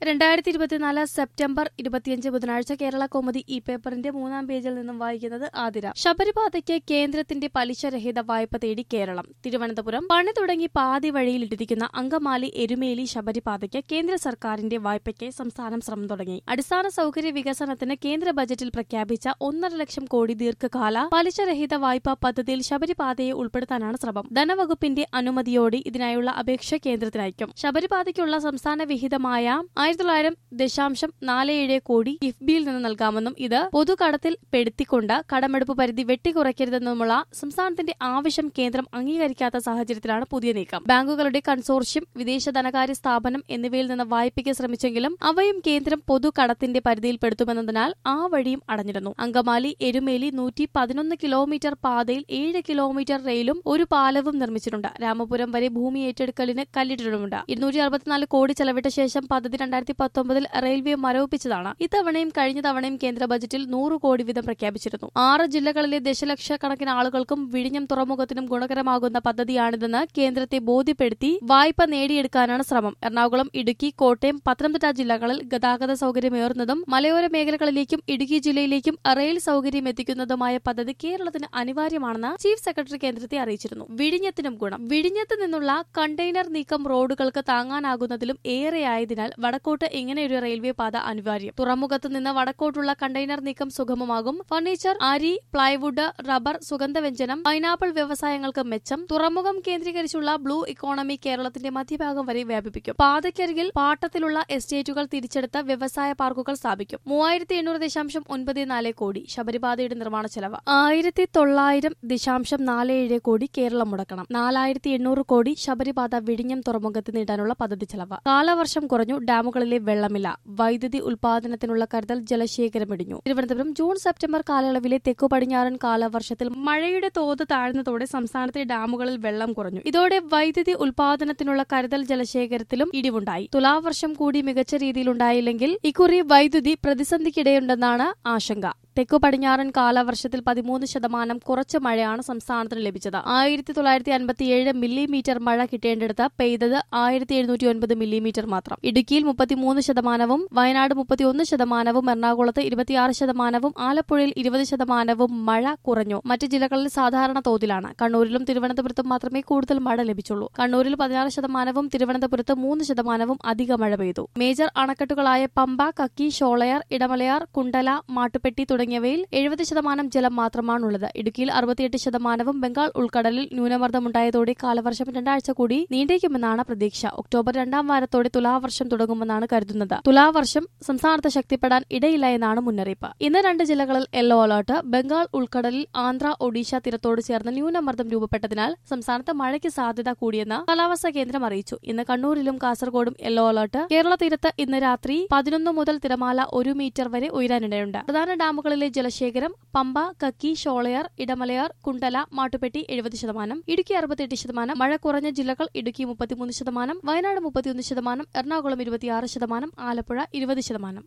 രണ്ടായിരത്തി ഇരുപത്തിനാല് സെപ്റ്റംബർ ഇരുപത്തിയഞ്ച് ബുധനാഴ്ച കേരള കോമതി ഈ പേപ്പറിന്റെ മൂന്നാം പേജിൽ നിന്നും വായിക്കുന്നത് ആതിര ശബരിപാതയ്ക്ക് കേന്ദ്രത്തിന്റെ പലിശരഹിത വായ്പ തേടി കേരളം തിരുവനന്തപുരം പണി തുടങ്ങി പാതി വഴിയിലിട്ടിരിക്കുന്ന അങ്കമാലി എരുമേലി ശബരിപാതയ്ക്ക് കേന്ദ്ര സർക്കാരിന്റെ വായ്പയ്ക്ക് സംസ്ഥാനം ശ്രമം തുടങ്ങി അടിസ്ഥാന സൗകര്യ വികസനത്തിന് കേന്ദ്ര ബജറ്റിൽ പ്രഖ്യാപിച്ച ഒന്നര ലക്ഷം കോടി ദീർഘകാല പലിശരഹിത വായ്പാ പദ്ധതിയിൽ ശബരിപാതയെ ഉൾപ്പെടുത്താനാണ് ശ്രമം ധനവകുപ്പിന്റെ അനുമതിയോടെ ഇതിനായുള്ള അപേക്ഷ കേന്ദ്രത്തിനയക്കും ശബരിപാതയ്ക്കുള്ള സംസ്ഥാന വിഹിതമായ ആയിരത്തി തൊള്ളായിരം ദശാംശം നാല് ഏഴ് കോടി കിഫ്ബിയിൽ നിന്ന് നൽകാമെന്നും ഇത് പൊതുകടത്തിൽ പെടുത്തിക്കൊണ്ട് കടമെടുപ്പ് പരിധി വെട്ടിക്കുറയ്ക്കരുതെന്നുമുള്ള സംസ്ഥാനത്തിന്റെ ആവശ്യം കേന്ദ്രം അംഗീകരിക്കാത്ത സാഹചര്യത്തിലാണ് പുതിയ നീക്കം ബാങ്കുകളുടെ കൺസോർഷ്യം വിദേശ ധനകാര്യ സ്ഥാപനം എന്നിവയിൽ നിന്ന് വായ്പയ്ക്ക് ശ്രമിച്ചെങ്കിലും അവയും കേന്ദ്രം പൊതുകടത്തിന്റെ പരിധിയിൽപ്പെടുത്തുമെന്നതിനാൽ ആ വഴിയും അടഞ്ഞിരുന്നു അങ്കമാലി എരുമേലി നൂറ്റി പതിനൊന്ന് കിലോമീറ്റർ പാതയിൽ ഏഴ് കിലോമീറ്റർ റെയിലും ഒരു പാലവും നിർമ്മിച്ചിട്ടുണ്ട് രാമപുരം വരെ ഭൂമി ഏറ്റെടുക്കലിന് കല്ലിട്ടിട്ടുമുണ്ട് ഇരുന്നൂറ്റി അറുപത്തിനാല് കോടി ചെലവിട്ട ശേഷം പദ്ധതി രണ്ടായിരത്തി പത്തൊമ്പതിൽ റെയിൽവേ മരവിപ്പിച്ചതാണ് ഇത്തവണയും കഴിഞ്ഞ തവണയും കേന്ദ്ര ബജറ്റിൽ നൂറ് കോടി വീതം പ്രഖ്യാപിച്ചിരുന്നു ആറ് ജില്ലകളിലെ ദശലക്ഷക്കണക്കിന് ആളുകൾക്കും വിഴിഞ്ഞം തുറമുഖത്തിനും ഗുണകരമാകുന്ന പദ്ധതിയാണിതെന്ന് കേന്ദ്രത്തെ ബോധ്യപ്പെടുത്തി വായ്പ നേടിയെടുക്കാനാണ് ശ്രമം എറണാകുളം ഇടുക്കി കോട്ടയം പത്തനംതിട്ട ജില്ലകളിൽ ഗതാഗത സൗകര്യമേറുന്നതും മലയോര മേഖലകളിലേക്കും ഇടുക്കി ജില്ലയിലേക്കും റെയിൽ സൗകര്യം എത്തിക്കുന്നതുമായ പദ്ധതി കേരളത്തിന് അനിവാര്യമാണെന്ന് ചീഫ് സെക്രട്ടറി കേന്ദ്രത്തെ അറിയിച്ചിരുന്നു വിഴിഞ്ഞത്തിനും ഗുണം വിഴിഞ്ഞത്ത് നിന്നുള്ള കണ്ടെയ്നർ നീക്കം റോഡുകൾക്ക് താങ്ങാനാകുന്നതിലും ഏറെയായതിനാൽ വടക്കോട്ട് ഇങ്ങനെയൊരു റെയിൽവേ പാത അനിവാര്യം തുറമുഖത്ത് നിന്ന് വടക്കോട്ടുള്ള കണ്ടെയ്നർ നീക്കം സുഗമമാകും ഫർണിച്ചർ അരി പ്ലൈവുഡ് റബ്ബർ സുഗന്ധവ്യഞ്ജനം പൈനാപ്പിൾ വ്യവസായങ്ങൾക്ക് മെച്ചം തുറമുഖം കേന്ദ്രീകരിച്ചുള്ള ബ്ലൂ ഇക്കോണമി കേരളത്തിന്റെ മധ്യഭാഗം വരെ വ്യാപിപ്പിക്കും പാതയ്ക്കരികിൽ പാട്ടത്തിലുള്ള എസ്റ്റേറ്റുകൾ തിരിച്ചെടുത്ത വ്യവസായ പാർക്കുകൾ സ്ഥാപിക്കും മൂവായിരത്തി എണ്ണൂറ് ദശാംശം ഒൻപത് നാല് കോടി ശബരിപാതയുടെ നിർമ്മാണ ചെലവ് ആയിരത്തി തൊള്ളായിരം ദശാംശം നാല് ഏഴ് കോടി കേരളം മുടക്കണം നാലായിരത്തി എണ്ണൂറ് കോടി ശബരിപാത വിഴിഞ്ഞം തുറമുഖത്ത് നീട്ടാനുള്ള പദ്ധതി ചെലവ് കാലവർഷം കുറഞ്ഞു ഡാമുകളിലെ വെള്ളമില്ല വൈദ്യുതി ഉൽപാദനത്തിനുള്ള കരുതൽ ജലശേഖരം ഇടിഞ്ഞു തിരുവനന്തപുരം ജൂൺ സെപ്റ്റംബർ കാലയളവിലെ തെക്കു പടിഞ്ഞാറൻ കാലവർഷത്തിൽ മഴയുടെ തോത് താഴ്ന്നതോടെ സംസ്ഥാനത്തെ ഡാമുകളിൽ വെള്ളം കുറഞ്ഞു ഇതോടെ വൈദ്യുതി ഉൽപാദനത്തിനുള്ള കരുതൽ ജലശേഖരത്തിലും ഇടിവുണ്ടായി തുലാവർഷം കൂടി മികച്ച രീതിയിലുണ്ടായില്ലെങ്കിൽ ഇക്കുറി വൈദ്യുതി പ്രതിസന്ധിക്കിടെയുണ്ടെന്നാണ് ആശങ്ക തെക്കു പടിഞ്ഞാറൻ കാലവർഷത്തിൽ പതിമൂന്ന് ശതമാനം കുറച്ച് മഴയാണ് സംസ്ഥാനത്തിന് ലഭിച്ചത് ആയിരത്തി തൊള്ളായിരത്തി അൻപത്തിയേഴ് മില്ലിമീറ്റർ മഴ കിട്ടേണ്ടിടത്ത് പെയ്തത് ആയിരത്തി എഴുന്നൂറ്റി ഒൻപത് മില്ലിമീറ്റർ മാത്രം ഇടുക്കിയിൽ മുപ്പത്തിമൂന്ന് ശതമാനവും വയനാട് മുപ്പത്തിയൊന്ന് ശതമാനവും എറണാകുളത്ത് ഇരുപത്തിയാറ് ശതമാനവും ആലപ്പുഴയിൽ ഇരുപത് ശതമാനവും മഴ കുറഞ്ഞു മറ്റ് ജില്ലകളിൽ സാധാരണ തോതിലാണ് കണ്ണൂരിലും തിരുവനന്തപുരത്തും മാത്രമേ കൂടുതൽ മഴ ലഭിച്ചുള്ളൂ കണ്ണൂരിൽ പതിനാറ് ശതമാനവും തിരുവനന്തപുരത്ത് മൂന്ന് ശതമാനവും അധിക മഴ പെയ്തു മേജർ അണക്കെട്ടുകളായ പമ്പ കക്കി ഷോളയാർ ഇടമലയാർ കുണ്ടല മാട്ടുപ്പെട്ടി തുടങ്ങിയവയിൽ എഴുപത് ശതമാനം ജലം മാത്രമാണുള്ളത് ഇടുക്കിയിൽ അറുപത്തിയെട്ട് ശതമാനവും ബംഗാൾ ഉൾക്കടലിൽ ന്യൂനമർദ്ദമുണ്ടായതോടെ കാലവർഷം രണ്ടാഴ്ച കൂടി നീണ്ടേക്കുമെന്നാണ് പ്രതീക്ഷ ഒക്ടോബർ രണ്ടാം വാരത്തോടെ തുലാവർഷം തുടങ്ങുമെന്നാണ് കരുതുന്നത് തുലാവർഷം സംസ്ഥാനത്ത് ശക്തിപ്പെടാൻ ഇടയില്ല എന്നാണ് മുന്നറിയിപ്പ് ഇന്ന് രണ്ട് ജില്ലകളിൽ യെല്ലോ അലർട്ട് ബംഗാൾ ഉൾക്കടലിൽ ആന്ധ്ര ഒഡീഷ തീരത്തോട് ചേർന്ന് ന്യൂനമർദ്ദം രൂപപ്പെട്ടതിനാൽ സംസ്ഥാനത്ത് മഴയ്ക്ക് സാധ്യത കൂടിയെന്ന് കാലാവസ്ഥാ കേന്ദ്രം അറിയിച്ചു ഇന്ന് കണ്ണൂരിലും കാസർഗോഡും യെല്ലോ അലർട്ട് കേരള തീരത്ത് ഇന്ന് രാത്രി പതിനൊന്ന് മുതൽ തിരമാല ഒരു മീറ്റർ വരെ ഉയരാനിടയുണ്ട് പ്രധാന ഡാമുകളിലെ ജലശേഖരം പമ്പ കക്കി ഷോളയാർ ഇടമലയാർ കുണ്ടല മാട്ടുപ്പെട്ടി എഴുപത് ശതമാനം ഇടുക്കി അറുപത്തിയെട്ട് ശതമാനം മഴ കുറഞ്ഞ ജില്ലകൾ ഇടുക്കി മുപ്പത്തിമൂന്ന് ശതമാനം വയനാട് മുപ്പത്തിയൊന്ന് ശതമാനം എറണാകുളം ഇരുപത്തിയാറ് ശതമാനം ആലപ്പുഴ ഇരുപത് ശതമാനം